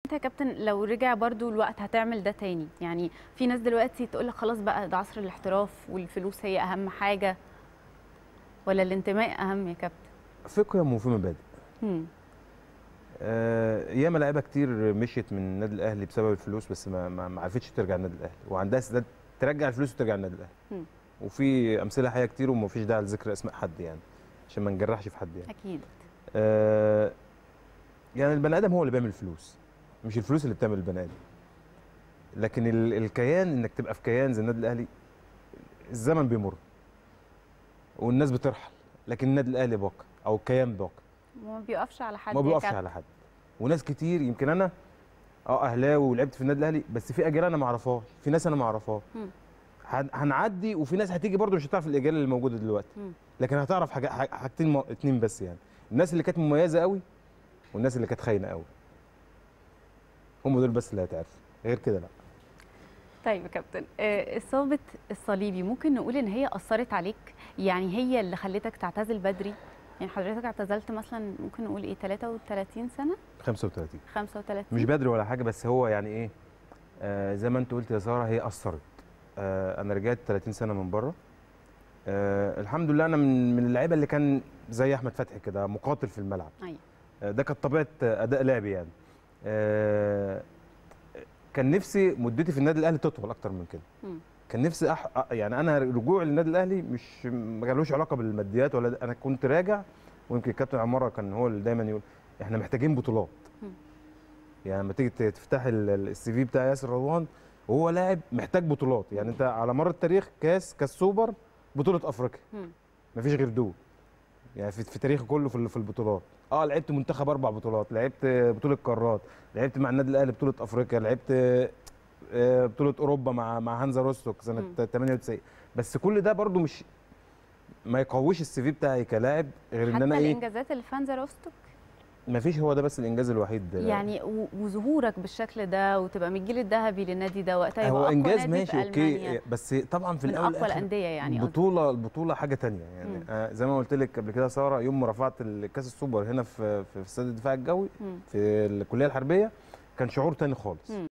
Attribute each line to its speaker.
Speaker 1: انت يا كابتن لو رجع برضو الوقت هتعمل ده تاني يعني في ناس دلوقتي تقول لك خلاص بقى ده عصر الاحتراف والفلوس هي اهم حاجه ولا الانتماء اهم يا كابتن
Speaker 2: في قيم وفي مبادئ
Speaker 1: مم.
Speaker 2: آه، ياما لعيبه كتير مشيت من النادي الاهلي بسبب الفلوس بس ما ما ما عرفتش ترجع النادي الاهلي وعندها استعداد ترجع الفلوس وترجع النادي الاهلي
Speaker 1: مم.
Speaker 2: وفي امثله حقيقيه كتير وما فيش داعي لذكر اسماء حد يعني عشان ما نجرحش في حد يعني
Speaker 1: اكيد
Speaker 2: آه، يعني البني ادم هو اللي بيعمل الفلوس مش الفلوس اللي بتعمل البني ادم لكن ال- الكيان انك تبقى في كيان زي النادي الاهلي الزمن بيمر والناس بترحل لكن النادي الاهلي باقي او الكيان باقي
Speaker 1: ما بيقفش على حد
Speaker 2: ما
Speaker 1: يا
Speaker 2: بيقفش
Speaker 1: كابتن.
Speaker 2: على حد وناس كتير يمكن انا اه اهلاوي ولعبت في النادي الاهلي بس في اجيال انا ما اعرفهاش في ناس انا ما اعرفهاش
Speaker 1: مم.
Speaker 2: هن- هنعدي وفي ناس هتيجي برضه مش هتعرف الاجيال اللي موجوده دلوقتي
Speaker 1: مم.
Speaker 2: لكن هتعرف حاجة حاجة- حاجتين م- اتنين بس يعني الناس اللي كانت مميزه قوي والناس اللي كانت خاينه قوي هم دول بس اللي هتعرف غير كده لا
Speaker 1: طيب يا كابتن آه، اصابه الصليبي ممكن نقول ان هي اثرت عليك يعني هي اللي خلتك تعتزل بدري يعني حضرتك اعتزلت مثلا ممكن نقول ايه 33 سنه
Speaker 2: 35
Speaker 1: 35
Speaker 2: مش بدري ولا حاجه بس هو يعني ايه آه زي ما انت قلت يا ساره هي اثرت آه انا رجعت 30 سنه من بره آه الحمد لله انا من من اللعيبه اللي كان زي احمد فتحي كده مقاتل في الملعب
Speaker 1: ايوه
Speaker 2: آه ده كانت طبيعه اداء لعبي يعني آه كان نفسي مدتي في النادي الاهلي تطول اكتر من كده
Speaker 1: مم.
Speaker 2: كان نفسي أح... أ- يعني انا رجوعي للنادي الاهلي مش ما كانلوش علاقه بالماديات ولا ده. انا كنت راجع ويمكن الكابتن عماره كان هو اللي دايما يقول احنا محتاجين بطولات
Speaker 1: مم.
Speaker 2: يعني لما تيجي ت- تفتح ال- ال- السي في بتاع ياسر رضوان وهو لاعب محتاج بطولات يعني انت على مر التاريخ كاس كاس سوبر بطوله افريقيا
Speaker 1: مم.
Speaker 2: مفيش غير دول يعني في, في تاريخه كله في ال- في البطولات اه لعبت منتخب اربع بطولات لعبت بطوله قارات لعبت مع النادي الاهلي بطوله افريقيا لعبت آه، بطوله اوروبا مع مع هانزا روستوك سنه
Speaker 1: مم.
Speaker 2: 98 بس كل ده برضو مش ما يقويش السي في بتاعي كلاعب غير ان
Speaker 1: حتى
Speaker 2: انا ايه
Speaker 1: الانجازات اللي في فانزا روستوك
Speaker 2: ما فيش هو ده بس الانجاز الوحيد
Speaker 1: يعني و- وظهورك بالشكل ده وتبقى من الجيل الذهبي للنادي ده وقتها يبقى
Speaker 2: هو
Speaker 1: أقوى
Speaker 2: انجاز
Speaker 1: نادي
Speaker 2: ماشي
Speaker 1: في
Speaker 2: اوكي
Speaker 1: ألمانيا.
Speaker 2: بس طبعا في
Speaker 1: من
Speaker 2: الاول
Speaker 1: اقوى
Speaker 2: والآخر
Speaker 1: الانديه يعني قصدي.
Speaker 2: البطوله البطوله حاجه تانية يعني
Speaker 1: مم.
Speaker 2: آه زي ما قلت لك قبل كده يا ساره يوم ما رفعت الكاس السوبر هنا في في استاد الدفاع الجوي
Speaker 1: مم.
Speaker 2: في الكليه الحربيه كان شعور تاني خالص
Speaker 1: مم.